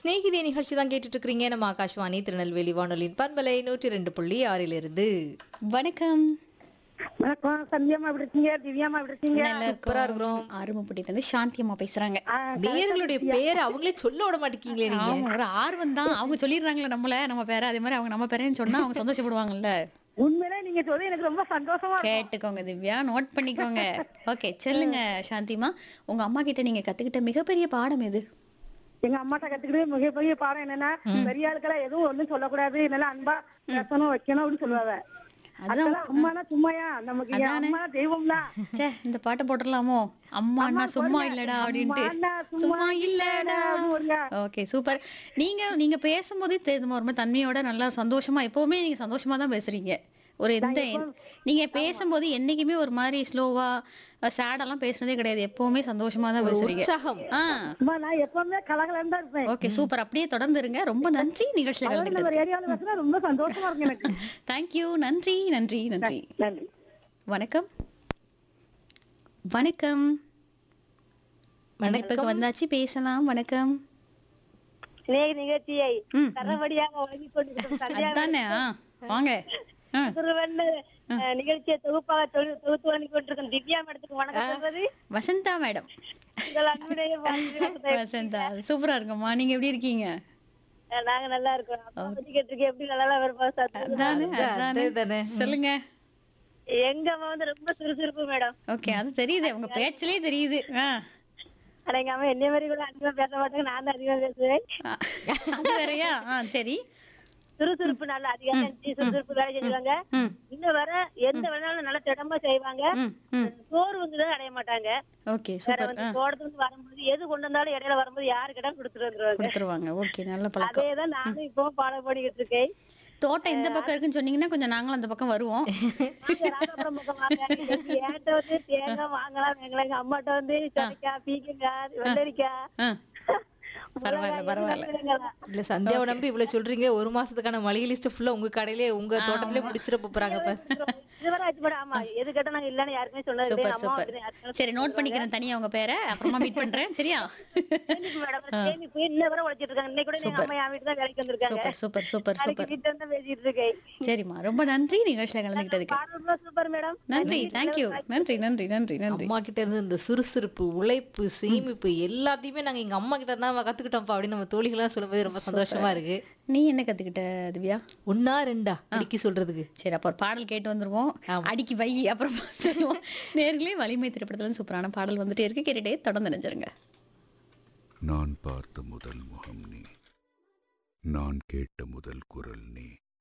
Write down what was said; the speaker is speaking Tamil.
ஸ்நேகிதி நிகழ்ச்சி தான் கேட்டுட்டு இருக்கிறீங்க நம்ம ஆகாஷ்வாணி திருநெல்வேலி வானொலியின் பண்பலை நூற்றி ரெண்டு புள்ளி ஆறிலிருந்து வணக்கம் வணக்கம் சந்தியம்மா எப்படி இருக்கீங்க திவ்யாமா எப்படி இருக்கீங்க சூப்பரா இருக்கிறோம் ஆறுமுப்பட்டில இருந்து சாந்தி அம்மா பேசுறாங்க ஆ, நேயர்களுடைய பேர் அவங்களே சொல்ல விட மாட்டேங்கீங்களே நீங்க ஆமா ஒரு ஆர்வம் தான் அவங்க சொல்லிடுறாங்களே நம்மள நம்ம பேர அதே மாதிரி அவங்க நம்ம பேரேன்னு சொன்னா அவங்க சந்தோஷப்படுவாங்கல்ல உண்மையிலே நீங்க சொல்லி எனக்கு ரொம்ப சந்தோஷமா இருக்கு. கேட்டுக்கோங்க திவ்யா நோட் பண்ணிக்கோங்க ஓகே சொல்லுங்க சாந்திமா உங்க அம்மா கிட்ட நீங்க கத்துக்கிட்ட மிகப்பெரிய பாடம் எது எங்க அம்மாட்ட கத்துக்கிட்டு மிகப்பெரிய பாடம் என்னன்னா பெரிய ஆளுக்கெல்லாம் எதுவும் ஒண்ணும் சொல்லக்கூடாது நல்லா அன்பா பேசணும் வைக்கணும் அப்படின்னு சொல்லுவாங்க அதெல்லாம் அம்மானா சும்மாயா நமக்கு என் அம்மா தெய்வம்னா ச்சே இந்த பாட்டை போட்டுடலாமோ அம்மா அண்ணா சும்மா இல்லடா அப்படின்ட்டு அம்மானா சும்மா இல்லடா போடுங்க. ஓகே சூப்பர் நீங்க நீங்க பேசும்போதே தெரியுமா ரொம்ப தன்மையோட நல்லா சந்தோஷமா எப்பவுமே நீங்க சந்தோஷமா தான் பேசுறீங்க ஒரு எந்த நீங்க பேசும்போது என்னைக்குமே ஒரு மாதிரி ஸ்லோவா சேடெல்லாம் பேசுனதே கிடையாது எப்பவுமே சந்தோஷமா தான் பேசுறீங்க உற்சாகம் ஆ அம்மா நான் எப்பவுமே கலகலன்னு தான் இருப்பேன் ஓகே சூப்பர் அப்படியே தொடர்ந்து இருங்க ரொம்ப நன்றி நிகழ்ச்சியில் அதோட கலந்துக்கிட்டது நம்ம ஏரியாவில் பேசுனா ரொம்ப சந்தோஷமா இருக்கு எனக்கு தேங்க்யூ நன்றி நன்றி நன்றி நன்றி வணக்கம் வணக்கம் வணக்கம் வந்தாச்சு பேசலாம் வணக்கம் சிநேக நிகழ்ச்சியை ம். தரபடியாக வழங்கி கொண்டிருக்கும் சந்தியா அதானே ஆ வாங்க ஆ திருவண்ண நிகழ்ச்சியை தொகுப்பாக தொகு- தொகுத்து வழங்கி கொண்டிருக்கும் திவ்யா மேடத்துக்கு வணக்கம் சொல்வது வசந்தா மேடம் உங்கள் அன்புடைய வாழ்த்துக்கள். வசந்தா சூப்பரா இருக்கும்மா நீங்க எப்படி இருக்கீங்க நாங்க நல்லா இருக்கோம் அப்பா பத்தி கேட்டிருக்கேன் எப்படி நல்லா இருப்போம் சத்து அதானே அதே தானே. அதானே சொல்லுங்க எங்க அம்மா வந்து ரொம்ப சுறுசுறுப்பு மேடம் ஓகே அது தெரியுது உங்க பேச்சிலே தெரியுது ஆ ஆனா எங்க அம்மா என்னைய மாதிரி கூட அதிகமா பேச மாட்டாங்க நான் தான் அதிகமா பேசுவேன் ஆ. அது வேறயா ஆ சரி சுறுசுறுப்பு நல்லா அதிகமா இருந்துச்சு சுறுசுறுப்பு வேலை செஞ்சுவாங்க ம் இன்னும் வர எந்த வேணாலும் நல்லா திடமா செய்வாங்க ம் ம் சோர்வுங்கிறத அடைய மாட்டாங்க ஓகே வேற சூப்பர் வந்து தோட்டத்துல இருந்து வரும்போது எது கொண்டு வந்தாலும் இடையில வரும்போது யாரு கிட்ட கொடுத்துட்டு வந்துருவாங்க கொடுத்துருவாங்க ஓகே நல்ல பழக்கம் அதேதான் நானும் இப்போ ஃபாலோ பண்ணிக்கிட்டு இருக்கேன் தோட்டம் இந்த பக்கம் இருக்குன்னு சொன்னீங்கன்னா கொஞ்சம் நாங்களும் அந்த பக்கம் வருவோம் வாங்க, ராதாபுரம் பக்கம் வாங்க. இன்னைக்கு ஏன்ட்ட வந்து தேங்காய் வாங்கலாம் வாங்கலாம் எங்க அம்மாட்ட வந்து சொரைக்காய் பீக்கங்காய் வெள்ளரிக்காய் ஆ பரவாயில்ல பரவாயில்ல முருங்கைக்காய் இல்ல சந்தியாவை நம்பி இவ்வளவு சொல்றீங்க ஒரு மாசத்துக்கான மளிகை லிஸ்ட் ஃபுல்லா உங்க கடையிலே உங்க தோட்டத்திலே முடிச்சிட போறாங்க இப்ப இதுவரை ஆச்சு மேடம் ஆமா எது கேட்டா நாங்க இல்லன்னு யாருக்குமே சொன்னது சூப்பர் கிடையாது அம்மா சூப்பர் வந்து யாருக்குமே சரி நோட் பண்ணிக்கிறேன் தனியா உங்க பேரை அப்புறமா மீட் பண்றேன் சரியா சேமிப்பு மேடம் சேமிப்பு இன்ன வரை உழைச்சிட்டு இருக்காங்க இன்னைக்கு கூட எங்க அம்மா என் வீட்டுக்கு தான் வேலைக்கு வந்திருக்காங்க சூப்பர் சூப்பர் சூப்பர் நாளைக்கு சூப்பர் வீட்டுல இருந்து பேசிட்டு இருக்கேன் சரிம்மா ரொம்ப நன்றி நிகழ்ச்சியில கலந்துக்கிட்டதுக்கு பாடல் சூப்பர் மேடம் நன்றி தேங்க்யூ நன்றி நன்றி நன்றி நன்றி அம்மா கிட்ட இருந்து இந்த சுறுசுறுப்பு உழைப்பு சேமிப்பு எல்லாத்தையுமே நாங்க எங்க அம்மா கிட்ட தான் கத்துக்கிட்டோம்ப்பா அப்படின்னு நம்ம தோழிகளா சொல்லும்போது ரொம்ப சந்தோஷமா இருக்கு நீ என்ன கத்துக்கிட்ட திவ்யா ஒன்னா ரெண்டா அடிக்கி சொல்றதுக்கு சரி அப்போ ஒரு பாடல் கேட்டு வந்துருவோம் அடிக்கி வை அப்புறமா சொல்லுவோம் நேர்களே வலிமை திரைப்படத்துல சூப்பரான பாடல் வந்துட்டே இருக்கு கேட்டுட்டே தொடர்ந்து நினைச்சிருங்க நான் பார்த்த முதல் முகம் நீ நான் கேட்ட முதல் குரல் நீ